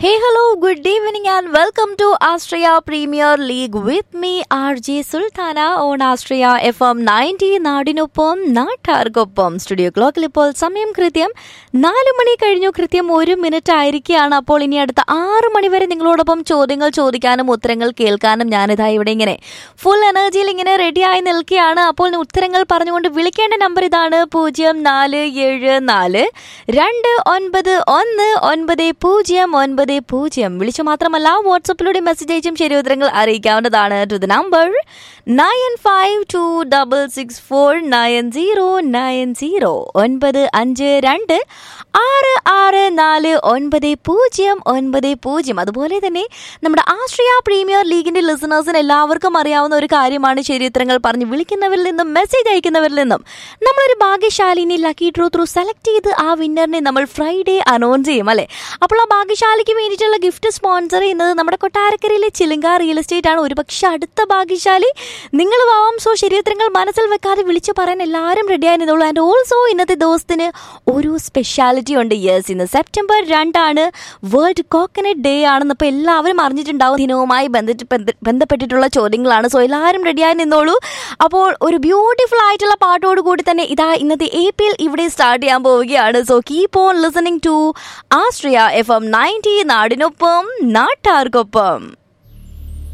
Hey, hello, good evening, and welcome to Austria Premier League with me, RJ Sultana, on Austria FM 90 നാടിനൊപ്പം നാട്ടാർക്കൊപ്പം studio ക്ലോക്കിൽ ഇപ്പോൾ സമയം കൃത്യം നാല് മണി കഴിഞ്ഞു കൃത്യം ഒരു മിനിറ്റ് ആയിരിക്കുകയാണ് അപ്പോൾ ഇനി അടുത്ത ആറ് മണി വരെ നിങ്ങളോടൊപ്പം ചോദ്യങ്ങൾ ചോദിക്കാനും ഉത്തരങ്ങൾ കേൾക്കാനും ഞാനിതാ ഇവിടെ ഇങ്ങനെ ഫുൾ എനർജിയിൽ ഇങ്ങനെ റെഡിയായി നിൽക്കുകയാണ് അപ്പോൾ ഉത്തരങ്ങൾ പറഞ്ഞുകൊണ്ട് വിളിക്കേണ്ട നമ്പർ ഇതാണ് പൂജ്യം നാല് ഏഴ് നാല് രണ്ട് ഒൻപത് ഒന്ന് ഒൻപത് പൂജ്യം ഒൻപത് പൂജ്യം വിളിച്ചു മാത്രമല്ല വാട്സപ്പിലൂടെ മെസ്സേജ് അയച്ചും ശരി ഉത്തരങ്ങൾ അറിയിക്കാവുന്നതാണ് to the number nine five two double six four nine zero nine zero ഒൻപത് അഞ്ച് രണ്ട് ആറ് ആറ് നാല് ഒൻപത് പൂജ്യം ഒൻപത് പൂജ്യം അതുപോലെ തന്നെ നമ്മുടെ ആസ്ട്രിയ പ്രീമിയർ ലീഗിന്റെ ലിസണേഴ്സിന് എല്ലാവർക്കും അറിയാവുന്ന ഒരു കാര്യമാണ് ശരി ഉത്തരങ്ങൾ പറഞ്ഞ് വിളിക്കുന്നവരിൽ നിന്നും മെസ്സേജ് അയക്കുന്നവരിൽ നിന്നും നമ്മളൊരു ഭാഗ്യശാലിനെ ലക്കി ഡ്രോ ത്രൂ സെലക്ട് ചെയ്ത് ആ വിന്നറിനെ നമ്മൾ ഫ്രൈഡേ അനൗൺസ് ചെയ്യും അല്ലേ അപ്പോൾ ആ ഭാഗ്യശാലിക്ക് വേണ്ടിയിട്ടുള്ള ഗിഫ്റ്റ് സ്പോൺസർ ചെയ്യുന്നത് നമ്മുടെ കൊട്ടാരക്കരയിലെ ചിലിങ്ക റിയൽ എസ്റ്റേറ്റ് ആണ് ഒരുപക്ഷെ അടുത്ത ഭാഗ്യശാലി നിങ്ങൾ ആവാം സോ ശരിയുത്തരങ്ങൾ മനസ്സിൽ വെക്കാതെ വിളിച്ചു പറയാൻ എല്ലാവരും റെഡിയായി നിന്നുള്ളൂ ആൻഡ് ഓൾസോ ഇന്നത്തെ ദിവസത്തിന് ഒരു സ്പെഷ്യാലിറ്റി ഉണ്ട് യെസ് ഇന്ന് സെപ്റ്റംബർ രണ്ടാണ് വേൾഡ് കോക്കനട്ട് ഡേ ആണെന്ന് അപ്പോൾ എല്ലാവരും അറിഞ്ഞിട്ടുണ്ടാവും ദിനവുമായി ബന്ധിട്ട് ബന്ധ- ബന്ധപ്പെട്ടിട്ടുള്ള ചോദ്യങ്ങളാണ് സോ എല്ലാവരും റെഡിയായി നിന്നോളൂ അപ്പോൾ ഒരു ബ്യൂട്ടിഫുൾ ആയിട്ടുള്ള പാട്ടോട് കൂടി തന്നെ ഇതാ ഇന്നത്തെ എ പി എൽ ഇവിടെ സ്റ്റാർട്ട് ചെയ്യാൻ പോവുകയാണ് so keep on listening to Austria FM ninety നയൻറ്റി നാടിനൊപ്പം നാട്ടാർക്കൊപ്പം